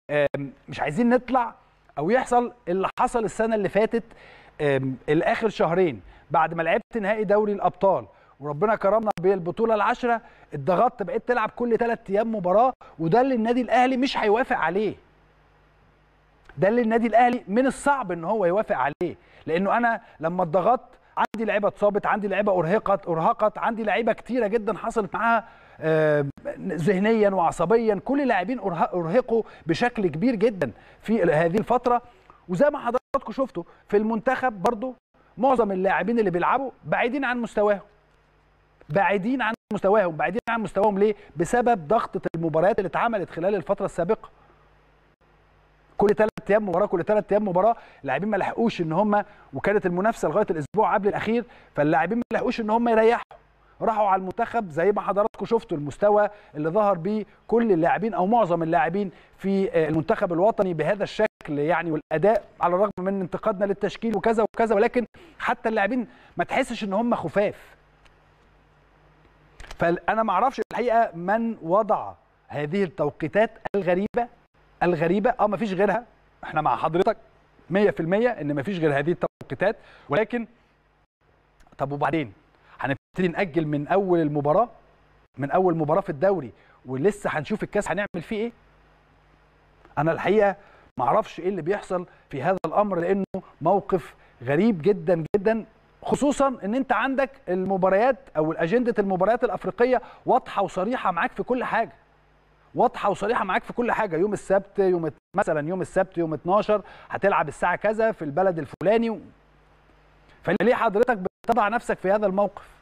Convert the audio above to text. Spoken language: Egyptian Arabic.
آم، مش عايزين نطلع او يحصل اللي حصل السنه اللي فاتت آم، الاخر شهرين بعد ما لعبت نهائي دوري الابطال وربنا كرمنا بالبطوله العشره اتضغطت بقيت تلعب كل ثلاث ايام مباراه وده اللي النادي الاهلي مش هيوافق عليه ده اللي النادي الاهلي من الصعب ان هو يوافق عليه لانه انا لما اتضغطت عندي لعيبه اتصابت عندي لعيبه ارهقت ارهقت عندي لعيبه كتيره جدا حصلت معاها آه، ذهنيا وعصبيا كل اللاعبين أرهق- ارهقوا بشكل كبير جدا في هذه الفتره وزي ما حضراتكم شفتوا في المنتخب برضو معظم اللاعبين اللي بيلعبوا بعيدين عن مستواهم بعيدين عن مستواهم بعيدين عن مستواهم ليه بسبب ضغطه المباريات اللي اتعملت خلال الفتره السابقه كل ثلاث ايام مباراه كل ثلاث ايام مباراه اللاعبين ما لحقوش ان هم وكانت المنافسه لغايه الاسبوع قبل الاخير فاللاعبين ما لحقوش ان هم يريحوا راحوا على المنتخب زي ما حضراتكم شفتوا المستوى اللي ظهر بيه كل اللاعبين او معظم اللاعبين في آه، المنتخب الوطني بهذا الشكل يعني والاداء على الرغم من انتقادنا للتشكيل وكذا وكذا ولكن حتى اللاعبين ما تحسش ان هم خفاف فانا ما اعرفش الحقيقه من وضع هذه التوقيتات الغريبه الغريبه اه ما فيش غيرها احنا مع حضرتك 100% ان ما فيش غير هذه التوقيتات ولكن طب وبعدين هنبتدي ناجل من اول المباراه من اول مباراه في الدوري ولسه هنشوف الكاس هنعمل فيه ايه انا الحقيقه ما اعرفش ايه اللي بيحصل في هذا الامر لانه موقف غريب جدا جدا خصوصا ان انت عندك المباريات او اجنده المباريات الافريقيه واضحه وصريحه معاك في كل حاجه واضحه وصريحه معاك في كل حاجه يوم السبت يوم مثلا يوم السبت يوم 12 هتلعب الساعه كذا في البلد الفلاني و... فليه حضرتك بتضع نفسك في هذا الموقف